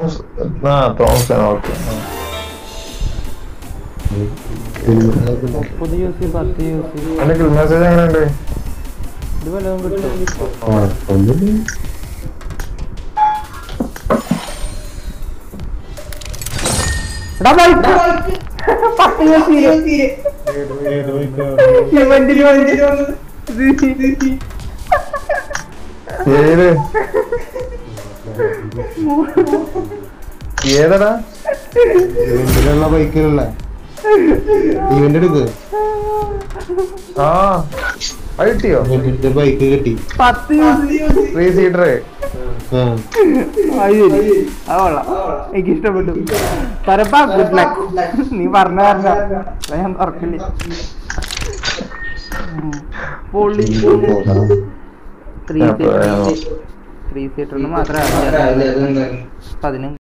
ആ തോമസൺ ഓക്കെ മുപ്പത് യൂസ് ചെയ്യും പത്ത് യൂസ് ചെയ്യും എന്റെ കിൽ മെസ്സേജ് എങ്ങനെയുണ്ട് ഇത് വല്ലതും കിട്ടും കുഴപ്പമൊന്നുമില്ല എടാ ബൈക്ക് പത്ത് യൂസ് ചെയ്യും ഇവന്റിൽ വന്നിട്ട് ഏത് ഏതടാ ഇവന്റിലുള്ള ബൈക്കിലുള്ള ഇവന്റ് എടുക്ക് ആ അത് കിട്ടിയോ ഇവന്റിന്റെ ബൈക്ക് കിട്ടി പത്ത് യൂസ് ത്രീ സീറ്റർ ആ അത് ശരി അത് കൊള്ളാം എനിക്ക് ഇഷ്ടപ്പെട്ടു തരപ്പാ ഗുഡ് ലക്ക് നീ പറഞ്ഞ പറഞ്ഞ അതാ ഞാൻ തുറക്കില്ല ഉം. പൊളി ത്രീ സീറ്റർ ത്രീ സീറ്ററിന് മാത്രമേ പതിനും